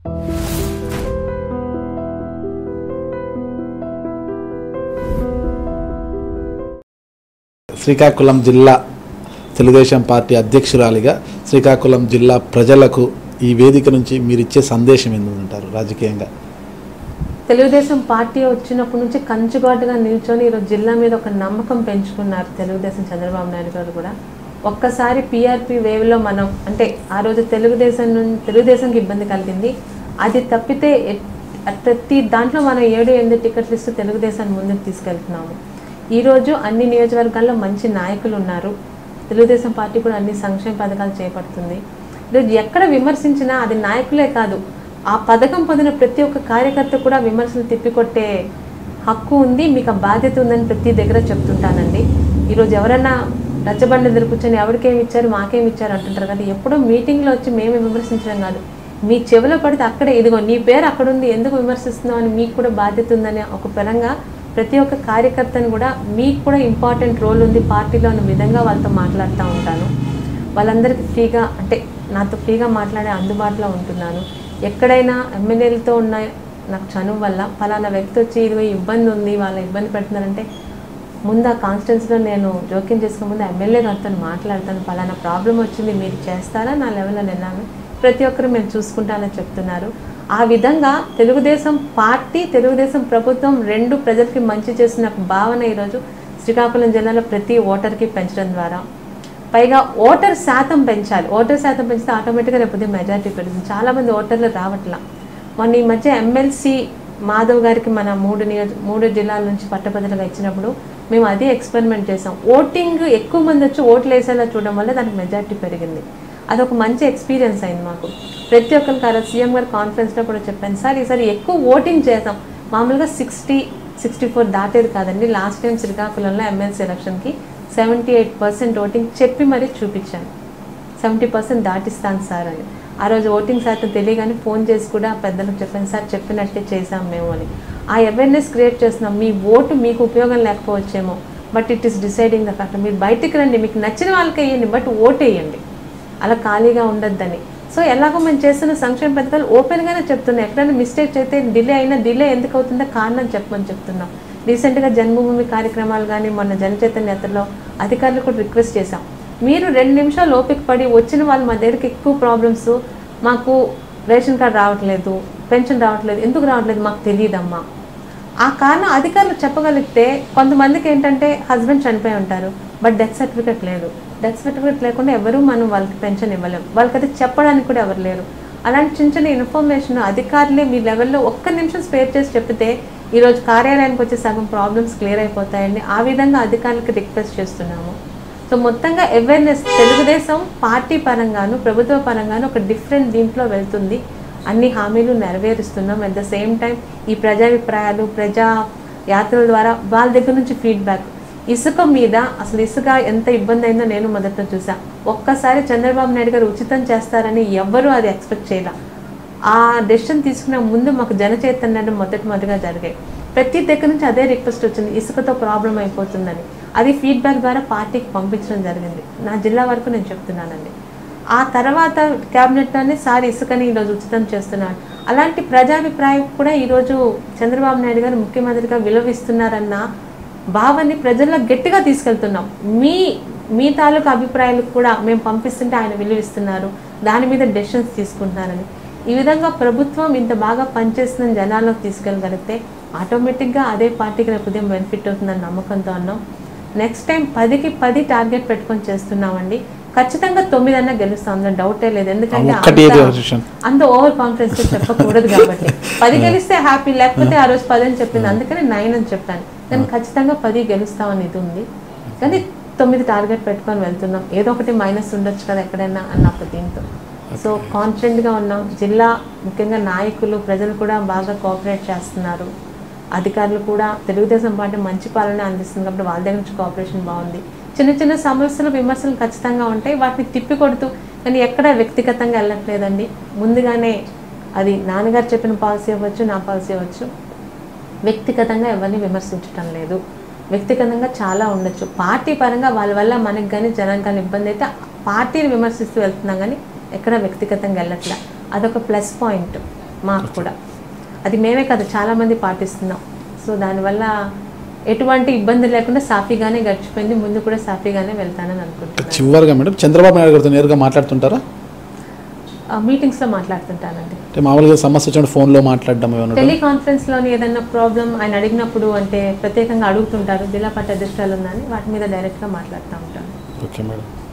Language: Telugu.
శ్రీకాకుళం జిల్లా తెలుగుదేశం పార్టీ అధ్యక్షురాలిగా శ్రీకాకుళం జిల్లా ప్రజలకు ఈ వేదిక నుంచి మీరు ఇచ్చే సందేశం ఏంటంటారు రాజకీయంగా తెలుగుదేశం పార్టీ వచ్చినప్పటి నుంచి కంచుబాటుగా నిల్చొని ఈరోజు జిల్లా మీద ఒక నమ్మకం పెంచుకున్నారు తెలుగుదేశం చంద్రబాబు నాయుడు గారు కూడా ఒక్కసారి పీఆర్పీ వేవ్లో మనం అంటే ఆ రోజు తెలుగుదేశం నుంచి తెలుగుదేశంకి ఇబ్బంది కలిగింది అది తప్పితే ఎట్- ప్రతి దాంట్లో మనం ఏడు ఎనిమిది టికెట్లు ఇస్తూ తెలుగుదేశాన్ని ముందుకు తీసుకెళ్తున్నాము ఈరోజు అన్ని నియోజకవర్గాల్లో మంచి నాయకులు ఉన్నారు తెలుగుదేశం పార్టీ కూడా అన్ని సంక్షేమ పథకాలు చేపడుతుంది ఈరోజు ఎక్కడ విమర్శించినా అది నాయకులే కాదు ఆ పథకం పొందిన ప్రతి ఒక్క కార్యకర్త కూడా విమర్శలు తిప్పికొట్టే హక్కు ఉంది మీకు ఆ బాధ్యత ఉందని ప్రతి దగ్గర చెప్తుంటానండి ఈరోజు ఎవరైనా రచ్చబండ దగ్గర కూర్చొని ఎవరికేమి ఇచ్చారు మాకేమి ఇచ్చారు అంటుంటారు కదా ఎప్పుడో మీటింగ్లో వచ్చి మేమే విమర్శించడం కాదు మీ చెవిలో పడితే అక్కడే ఇదిగో నీ పేరు అక్కడ ఉంది ఎందుకు విమర్శిస్తున్నావు అని మీకు కూడా బాధ్యత ఉందని ఒక పరంగా ప్రతి ఒక్క కార్యకర్తను కూడా మీకు కూడా ఇంపార్టెంట్ రోల్ ఉంది పార్టీలో అన్న విధంగా వాళ్ళతో మాట్లాడుతూ ఉంటాను వాళ్ళందరికీ ఫ్రీగా అంటే నాతో ఫ్రీగా మాట్లాడే అందుబాటులో ఉంటున్నాను ఎక్కడైనా ఎమ్మెల్యేలతో ఉన్న నాకు చనువు వల్ల ఫలానా వ్యక్తి వచ్చి ఇదిగో ఈ ఇబ్బంది ఉంది వాళ్ళ ఇబ్బంది పెడుతున్నారంటే ముందు ఆ కాన్స్టిట్యున్సీలో నేను జోక్యం చేసుకునే ముందు ఎమ్మెల్యే గారితో మాట్లాడతాను ఫలానా ప్రాబ్లం వచ్చింది మీరు చేస్తారా నా లెవెల్లో నిన్నాను ప్రతి ఒక్కరు మేము చూసుకుంటానని చెప్తున్నారు ఆ విధంగా తెలుగుదేశం పార్టీ తెలుగుదేశం ప్రభుత్వం రెండు ప్రజలకి మంచి చేస్తున్న ఒక భావన ఈరోజు శ్రీకాకుళం జిల్లాలో ప్రతి ఓటర్కి పెంచడం ద్వారా పైగా ఓటర్ శాతం పెంచాలి ఓటర్ శాతం పెంచితే ఆటోమేటిక్గా రేపు ఉదయం మెజారిటీ పెరుగుతుంది చాలామంది ఓటర్లు రావట్లా మొన్న ఈ మధ్య ఎమ్మెల్సీ మాధవ్ గారికి మన మూడు నియోజ మూడు జిల్లాల నుంచి పట్టభద్రగా ఇచ్చినప్పుడు మేము అదే ఎక్స్పెరిమెంట్ చేసాం ఓటింగ్ ఎక్కువ మంది వచ్చి ఓట్లు వేసేలా చూడడం వల్ల దానికి మెజారిటీ పెరిగింది అదొక మంచి ఎక్స్పీరియన్స్ అయింది మాకు ప్రతి ఒక్కరికి ఆ రోజు సీఎం గారు కాన్ఫరెన్స్లో కూడా చెప్పాను సార్ ఈసారి ఎక్కువ ఓటింగ్ చేసాం మామూలుగా సిక్స్టీ సిక్స్టీ ఫోర్ దాటేది కాదండి లాస్ట్ టైం శ్రీకాకుళంలో ఎమ్మెల్సీ ఎలక్షన్కి సెవెంటీ ఎయిట్ పర్సెంట్ ఓటింగ్ చెప్పి మరీ చూపించాను సెవెంటీ పర్సెంట్ దాటిస్తాను సార్ అని ఆ రోజు ఓటింగ్ శాతం తెలియగానే ఫోన్ చేసి కూడా పెద్దలకు చెప్పాను సార్ చెప్పినట్టే చేసాం మేము అని ఆ అవేర్నెస్ క్రియేట్ చేస్తున్నాం మీ ఓటు మీకు ఉపయోగం లేకపోవచ్చేమో but it is deciding the factor మీరు బయటికి రండి మీకు నచ్చిన వాళ్ళకి వేయండి బట్ ఓటు వేయండి అలా ఖాళీగా ఉండొద్దని సో ఎలాగో మేము చేస్తున్న సంక్షేమ పథకాలు ఓపెన్గానే చెప్తున్నాం ఎక్కడైనా మిస్టేక్స్ అయితే డిలే అయినా డిలే ఎందుకు అవుతుందో కారణం చెప్పమని చెప్తున్నాం రీసెంట్గా జన్మభూమి కార్యక్రమాలు కానీ మొన్న జనచైతన్య యాత్రలో అధికారులు కూడా రిక్వెస్ట్ చేశాం మీరు రెండు నిమిషాలు ఓపిక పడి వచ్చిన వాళ్ళు మా దగ్గరికి ఎక్కువ ప్రాబ్లమ్స్ మాకు రేషన్ కార్డు రావట్లేదు పెన్షన్ రావట్లేదు ఎందుకు రావట్లేదు మాకు తెలియదమ్మా ఆ కారణం అధికారులు చెప్పగలిగితే కొంతమందికి ఏంటంటే హస్బెండ్ చనిపోయి ఉంటారు బట్ డెత్ సర్టిఫికేట్ లేదు డెత్ సర్టిఫికేట్ లేకుండా ఎవరు మనం వాళ్ళకి పెన్షన్ ఇవ్వలేం వాళ్ళకి అది చెప్పడానికి కూడా ఎవరు లేరు అలాంటి చిన్న చిన్న ఇన్ఫర్మేషన్ అధికారులే మీ లెవెల్లో ఒక్క నిమిషం స్పేర్ చేసి చెప్తే ఈరోజు కార్యాలయానికి వచ్చే సగం ప్రాబ్లమ్స్ క్లియర్ అయిపోతాయండి ఆ విధంగా అధికారులకి రిక్వెస్ట్ చేస్తున్నాము సో మొత్తంగా అవేర్నెస్ తెలుగుదేశం పార్టీ పరంగాను ప్రభుత్వ పరంగాను ఒక డిఫరెంట్ దీంట్లో వెళ్తుంది అన్ని హామీలు నెరవేరుస్తున్నాం అట్ ద సేమ్ టైం ఈ ప్రజాభిప్రాయాలు ప్రజా యాత్రల ద్వారా వాళ్ళ దగ్గర నుంచి ఫీడ్బ్యాక్ ఇసుక మీద అసలు ఇసుక ఎంత ఇబ్బంది అయిందో నేను మొదట్లో చూసా ఒక్కసారి చంద్రబాబు నాయుడు గారు ఉచితం చేస్తారని ఎవ్వరూ అది ఎక్స్పెక్ట్ చేయలే ఆ డెసిషన్ తీసుకునే ముందు మాకు జనచైతన్యాలు మొదటి మొదటిగా జరిగాయి ప్రతి దగ్గర నుంచి అదే రిక్వెస్ట్ వచ్చింది ఇసుకతో ప్రాబ్లం అయిపోతుందని అది ఫీడ్బ్యాక్ ద్వారా పార్టీకి పంపించడం జరిగింది నా జిల్లా వరకు నేను చెప్తున్నానండి ఆ తర్వాత క్యాబినెట్లోనే సార్ ఇసుకని ఈరోజు ఉచితం చేస్తున్నాడు అలాంటి ప్రజాభిప్రాయం కూడా ఈరోజు చంద్రబాబు నాయుడు గారు ముఖ్యమంత్రిగా విలువిస్తున్నారన్న భావాన్ని ప్రజల్లో గట్టిగా తీసుకెళ్తున్నాం మీ మీ తాలూకు అభిప్రాయాలు కూడా మేము పంపిస్తుంటే ఆయన విలువిస్తున్నారు దాని మీద డెసిషన్స్ తీసుకుంటున్నారని ఈ విధంగా ప్రభుత్వం ఇంత బాగా పనిచేస్తుందని జనాల్లోకి తీసుకెళ్ళగలిగితే ఆటోమేటిక్గా అదే పార్టీకి రేపు ఉదయం బెనిఫిట్ అవుతుందని నమ్మకంతో ఉన్నాం నెక్స్ట్ టైం పదికి పది టార్గెట్ పెట్టుకొని చేస్తున్నామండి ఖచ్చితంగా తొమ్మిది అన్నా గెలుస్తాం అందులో డౌటే లేదు ఎందుకంటే ఒక్కటి ఏది అంత- విషయం? అంత ఓవర్ కాన్ఫిడెన్స్ చెప్పకూడదు కాబట్టి పది గెలిస్తే హ్యాపీ లేకపోతే ఆ రోజు పది అని చెప్పింది అందుకని నైన్ అని చెప్పాను కానీ ఖచ్చితంగా పది గెలుస్తామని ఇది ఉంది కానీ తొమ్మిది టార్గెట్ పెట్టుకొని వెళ్తున్నాం ఏదో ఒకటి మైనస్ ఉండొచ్చు కదా ఎక్కడైనా అన్న ఒక దీంతో సో కాన్ఫిడెంట్గా ఉన్నాం జిల్లా ముఖ్యంగా నాయకులు ప్రజలు కూడా బాగా కోఆపరేట్ చేస్తున్నారు అధికారులు కూడా తెలుగుదేశం పార్టీ మంచి పాలన అందిస్తుంది కాబట్టి వాళ్ళ దగ్గర నుంచి కోఆపరేషన్ బాగుంది చిన్న చిన్న సమస్యలు విమర్శలు ఖచ్చితంగా ఉంటాయి వాటిని తిప్పికొడుతూ కానీ ఎక్కడ వ్యక్తిగతంగా వెళ్ళట్లేదండి ముందుగానే అది నాన్నగారు చెప్పిన పాలసీ అవ్వచ్చు నా పాలసీ అవ్వచ్చు వ్యక్తిగతంగా ఎవరిని విమర్శించటం లేదు వ్యక్తిగతంగా చాలా ఉండొచ్చు పార్టీ పరంగా వాళ్ళ వల్ల మనకి కానీ జనానికి కానీ ఇబ్బంది అయితే పార్టీని విమర్శిస్తూ వెళ్తున్నాం కానీ ఎక్కడ వ్యక్తిగతంగా వెళ్ళట్లే అదొక ప్లస్ పాయింట్ మాకు కూడా అది మేమే కాదు చాలామంది పాటిస్తున్నాం సో దానివల్ల ఎటువంటి ఇబ్బంది లేకుండా సాఫీగానే గడిచిపోయింది ముందు కూడా సాఫీగానే వెళ్తానని అనుకుంటున్నాను చివరిగా మేడం చంద్రబాబు నాయుడు గారితో నేరుగా మాట్లాడుతుంటారా ఆ, మీటింగ్స్లో మాట్లాడుతుంటానండి అంటే మామూలుగా సమస్య వచ్చినప్పుడు ఫోన్లో మాట్లాడడం ఏమన్నా టెలికాన్ఫరెన్స్లోని ఏదైనా ప్రాబ్లం ఆయన అడిగినప్పుడు అంటే ప్రత్యేకంగా అడుగుతుంటారు జిల్లా పార్టీ అధ్యక్షురాలు ఉందని వాటి మీద డైరెక్ట్గా మాట్లాడుతూ ఉంటాను ఓకే మేడం